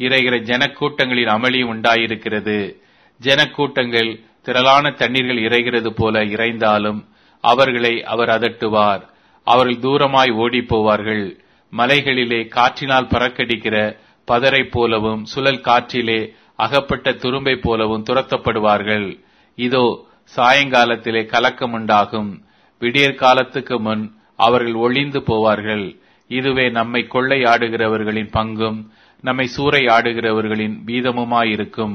இறைகிற ஜனக்கூட்டங்களின் அமளி உண்டாயிருக்கிறது ஜனக்கூட்டங்கள் திரளான தண்ணீர்கள் இறைகிறது போல இறைந்தாலும் அவர்களை அவர் அதட்டுவார் அவர்கள் தூரமாய் ஓடிப் போவார்கள் மலைகளிலே காற்றினால் பறக்கடிக்கிற பதரை போலவும் சுழல் காற்றிலே அகப்பட்ட துரும்பை போலவும் துரத்தப்படுவார்கள் இதோ சாயங்காலத்திலே கலக்கம் உண்டாகும் விடியற் காலத்துக்கு முன் அவர்கள் ஒளிந்து போவார்கள் இதுவே நம்மை கொள்ளையாடுகிறவர்களின் பங்கும் நம்மை சூறையாடுகிறவர்களின் வீதமுமாயிருக்கும்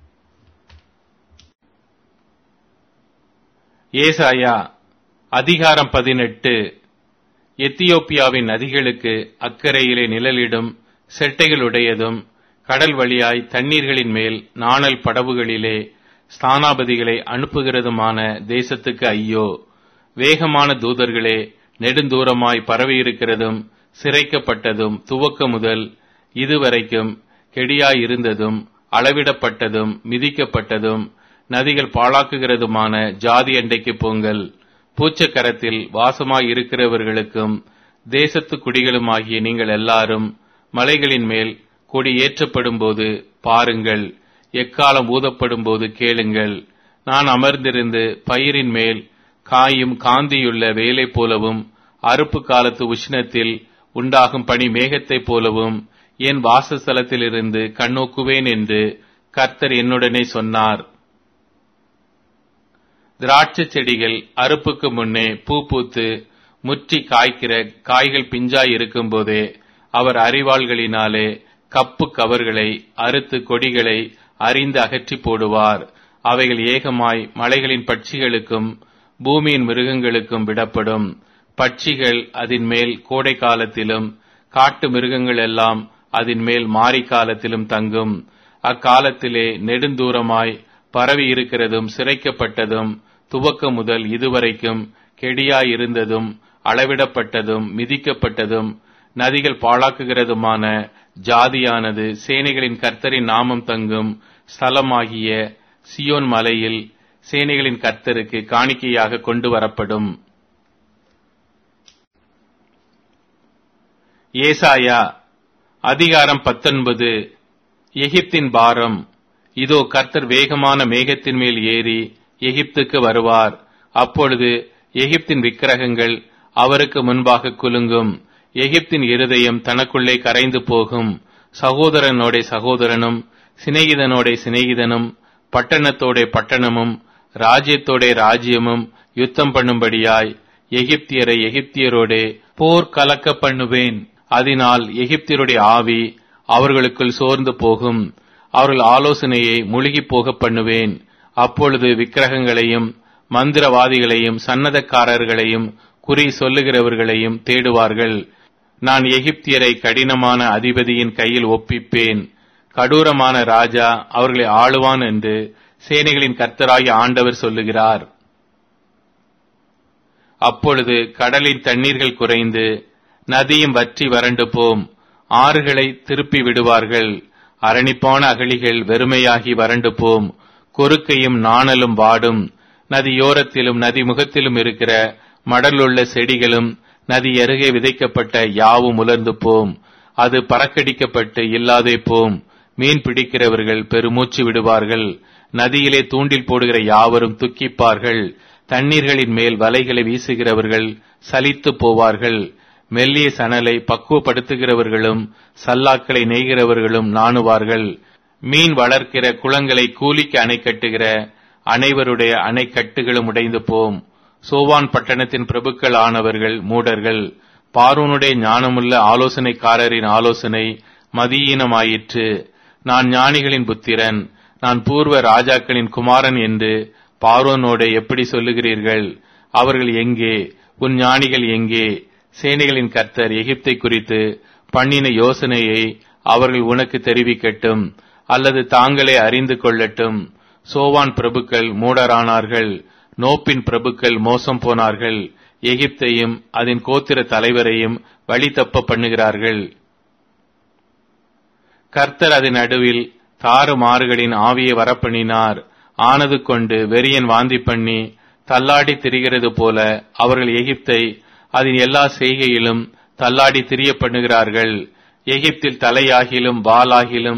ஏசாயா அதிகாரம் பதினெட்டு எத்தியோப்பியாவின் நதிகளுக்கு அக்கறையிலே நிழலிடும் செட்டைகளுடையதும் கடல் வழியாய் தண்ணீர்களின் மேல் நாணல் படவுகளிலே ஸ்தானாபதிகளை அனுப்புகிறதுமான தேசத்துக்கு ஐயோ வேகமான தூதர்களே நெடுந்தூரமாய் பரவியிருக்கிறதும் சிறைக்கப்பட்டதும் துவக்க முதல் இதுவரைக்கும் கெடியாயிருந்ததும் அளவிடப்பட்டதும் மிதிக்கப்பட்டதும் நதிகள் பாழாக்குகிறதுமான ஜாதி அண்டைக்கு போங்கள் பூச்சக்கரத்தில் வாசமாய் இருக்கிறவர்களுக்கும் தேசத்து குடிகளுமாகிய நீங்கள் எல்லாரும் மலைகளின் மேல் கொடி ஏற்றப்படும் போது பாருங்கள் எக்காலம் ஊதப்படும் போது கேளுங்கள் நான் அமர்ந்திருந்து பயிரின் மேல் காயும் காந்தியுள்ள வேலை போலவும் அறுப்பு காலத்து உஷ்ணத்தில் உண்டாகும் பனி மேகத்தைப் போலவும் என் வாசஸ்தலத்திலிருந்து கண்ணோக்குவேன் என்று கர்த்தர் என்னுடனே சொன்னார் திராட்சை செடிகள் அறுப்புக்கு முன்னே பூ பூத்து முற்றி காய்க்கிற காய்கள் பிஞ்சாய் இருக்கும் போதே அவர் அறிவாள்களினாலே கப்பு கவர்களை அறுத்து கொடிகளை அறிந்து அகற்றி போடுவார் அவைகள் ஏகமாய் மலைகளின் பட்சிகளுக்கும் பூமியின் மிருகங்களுக்கும் விடப்படும் பட்சிகள் அதன் மேல் கோடை காலத்திலும் காட்டு மிருகங்கள் எல்லாம் அதன் மேல் மாரி காலத்திலும் தங்கும் அக்காலத்திலே நெடுந்தூரமாய் பரவி இருக்கிறதும் சிறைக்கப்பட்டதும் துவக்க முதல் இதுவரைக்கும் கெடியாயிருந்ததும் அளவிடப்பட்டதும் மிதிக்கப்பட்டதும் நதிகள் பாழாக்குகிறதுமான ஜாதியானது சேனைகளின் கர்த்தரின் நாமம் தங்கும் ஸ்தலமாகிய சியோன் மலையில் சேனைகளின் கர்த்தருக்கு காணிக்கையாக கொண்டு வரப்படும் ஏசாயா அதிகாரம் பத்தொன்பது எகிப்தின் பாரம் இதோ கர்த்தர் வேகமான மேகத்தின் மேல் ஏறி எகிப்துக்கு வருவார் அப்பொழுது எகிப்தின் விக்கிரகங்கள் அவருக்கு முன்பாக குலுங்கும் எகிப்தின் இருதயம் தனக்குள்ளே கரைந்து போகும் சகோதரனோட சகோதரனும் சிநேகிதனோட சிநேகிதனும் பட்டணத்தோட பட்டணமும் ராஜ்யத்தோட ராஜ்யமும் யுத்தம் பண்ணும்படியாய் எகிப்தியரை எகிப்தியரோடே போர் கலக்க பண்ணுவேன் அதனால் எகிப்தியருடைய ஆவி அவர்களுக்குள் சோர்ந்து போகும் அவர்கள் ஆலோசனையை முழுகி போக பண்ணுவேன் அப்பொழுது விக்கிரகங்களையும் மந்திரவாதிகளையும் சன்னதக்காரர்களையும் குறி சொல்லுகிறவர்களையும் தேடுவார்கள் நான் எகிப்தியரை கடினமான அதிபதியின் கையில் ஒப்பிப்பேன் கடூரமான ராஜா அவர்களை ஆளுவான் என்று சேனைகளின் கர்த்தராகிய ஆண்டவர் சொல்லுகிறார் அப்பொழுது கடலின் தண்ணீர்கள் குறைந்து நதியும் வற்றி வறண்டு போம் ஆறுகளை திருப்பி விடுவார்கள் அரணிப்பான அகழிகள் வெறுமையாகி வறண்டு போம் கொறுக்கையும் நாணலும் வாடும் நதியோரத்திலும் நதி முகத்திலும் இருக்கிற மடலுள்ள செடிகளும் நதி அருகே விதைக்கப்பட்ட யாவும் உலர்ந்து போம் அது பறக்கடிக்கப்பட்டு இல்லாதே போம் மீன் பிடிக்கிறவர்கள் பெருமூச்சு விடுவார்கள் நதியிலே தூண்டில் போடுகிற யாவரும் துக்கிப்பார்கள் தண்ணீர்களின் மேல் வலைகளை வீசுகிறவர்கள் சலித்து போவார்கள் மெல்லிய சணலை பக்குவப்படுத்துகிறவர்களும் சல்லாக்களை நெய்கிறவர்களும் நாணுவார்கள் மீன் வளர்க்கிற குளங்களை கூலிக்கு அணை கட்டுகிற அனைவருடைய அணைக்கட்டுகளும் உடைந்து போம் சோவான் பட்டணத்தின் பிரபுக்கள் ஆனவர்கள் மூடர்கள் பார்வனுடைய ஞானமுள்ள ஆலோசனைக்காரரின் ஆலோசனை மதியீனமாயிற்று நான் ஞானிகளின் புத்திரன் நான் பூர்வ ராஜாக்களின் குமாரன் என்று பார்வோனோட எப்படி சொல்லுகிறீர்கள் அவர்கள் எங்கே உன் ஞானிகள் எங்கே சேனைகளின் கர்த்தர் எகிப்தை குறித்து பண்ணின யோசனையை அவர்கள் உனக்கு தெரிவிக்கட்டும் அல்லது தாங்களே அறிந்து கொள்ளட்டும் சோவான் பிரபுக்கள் மூடரானார்கள் நோப்பின் பிரபுக்கள் மோசம் போனார்கள் எகிப்தையும் அதன் கோத்திர தலைவரையும் வழி தப்ப பண்ணுகிறார்கள் கர்த்தர் அதன் நடுவில் தாறுமாறுகளின் ஆவியை வரப்பண்ணினார் ஆனது கொண்டு வெறியன் வாந்தி பண்ணி தள்ளாடி திரிகிறது போல அவர்கள் எகிப்தை அதன் எல்லா செய்கையிலும் தள்ளாடி திரிய பண்ணுகிறார்கள் எகிப்தில் தலையாகிலும் வாலாகிலும்